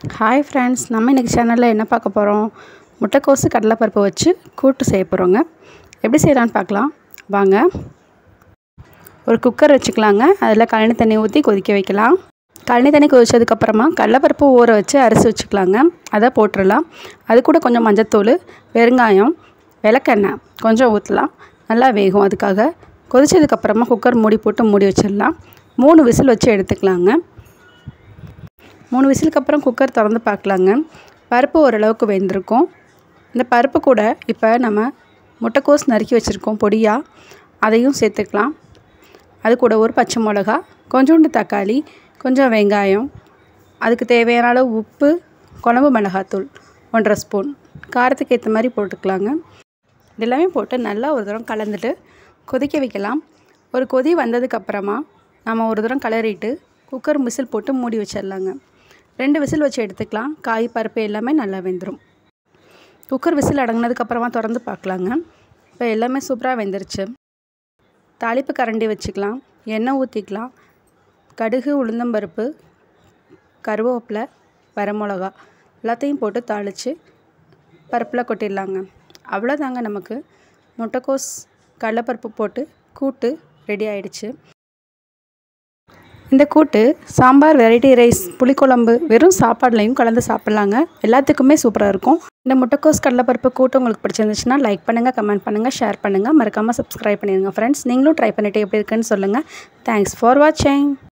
hi friends நம்ம இன்றைக்கி சேனலில் என்ன பார்க்க போகிறோம் முட்டைக்கோசு கடலைப்பருப்பு வச்சு கூட்டு செய்ய போகிறோங்க எப்படி செய்யலான்னு பார்க்கலாம் வாங்க ஒரு குக்கர் வச்சுக்கலாங்க அதில் கழனி தண்ணி ஊற்றி கொதிக்க வைக்கலாம் கழனி தண்ணி கொதிச்சதுக்கப்புறமா கடலைப்பருப்பு ஊற வச்சு அரிசி வச்சுக்கலாங்க அதை போட்டுடலாம் அது கூட கொஞ்சம் மஞ்சத்தூள் பெருங்காயம் விளக்கெண்ணெய் கொஞ்சம் ஊற்றலாம் நல்லா வேகும் அதுக்காக கொதிச்சதுக்கப்புறமா குக்கர் மூடி போட்டு மூடி வச்சிடலாம் மூணு விசில் வச்சு எடுத்துக்கலாங்க மூணு விசிலுக்கு அப்புறம் குக்கர் திறந்து பார்க்கலாங்க பருப்பு ஓரளவுக்கு வெந்திருக்கும் இந்த பருப்பு கூட இப்போ நம்ம முட்டைக்கோஸ் நறுக்கி வச்சுருக்கோம் பொடியாக அதையும் சேர்த்துக்கலாம் அது கூட ஒரு பச்சை மிளகா கொஞ்சோண்டு தக்காளி கொஞ்சம் வெங்காயம் அதுக்கு தேவையான அளவு உப்பு குழம்பு மிளகாத்தூள் ஒன்றரை ஸ்பூன் காரத்துக்கு ஏற்ற மாதிரி போட்டுக்கலாங்க இதெல்லாமே போட்டு நல்லா ஒரு தரம் கலந்துட்டு கொதிக்க வைக்கலாம் ஒரு கொதி வந்ததுக்கப்புறமா நம்ம ஒரு தரம் கலரிட்டு குக்கர் விசில் போட்டு மூடி வச்சிடலாங்க ரெண்டு விசில் வச்சு எடுத்துக்கலாம் காய் பருப்பு எல்லாமே நல்லா வெந்துடும் குக்கர் விசில் அடங்கினதுக்கப்புறமா திறந்து பார்க்கலாங்க இப்போ எல்லாமே சூப்பராக வெந்துருச்சு தாளிப்பு கரண்டி வச்சுக்கலாம் எண்ணெய் ஊற்றிக்கலாம் கடுகு உளுந்தம்பருப்பு கருவேப்பிலை வரமிளகா எல்லாத்தையும் போட்டு தாளித்து பருப்பில் கொட்டிடலாங்க அவ்வளோதாங்க நமக்கு முட்டைக்கோஸ் கடலைப்பருப்பு போட்டு கூட்டு ரெடி ஆயிடுச்சு இந்த கூட்டு சாம்பார் வெரைட்டி ரைஸ் புளிக்குழம்பு வெறும் சாப்பாடுலையும் கலந்து சாப்பிட்லாங்க எல்லாத்துக்குமே சூப்பராக இருக்கும் இந்த முட்டைக்கோஸ் கடலைப்பருப்பு கூட்டு உங்களுக்கு பிடிச்சிருந்துச்சுன்னா லைக் பண்ணுங்கள் கமெண்ட் பண்ணுங்கள் ஷேர் பண்ணுங்கள் மறக்காமல் சப்ஸ்கிரைப் பண்ணிடுங்க ஃப்ரெண்ட்ஸ் நீங்களும் ட்ரை பண்ணிவிட்டு எப்படி இருக்குன்னு சொல்லுங்கள் தேங்க்ஸ் ஃபார் வாட்சிங்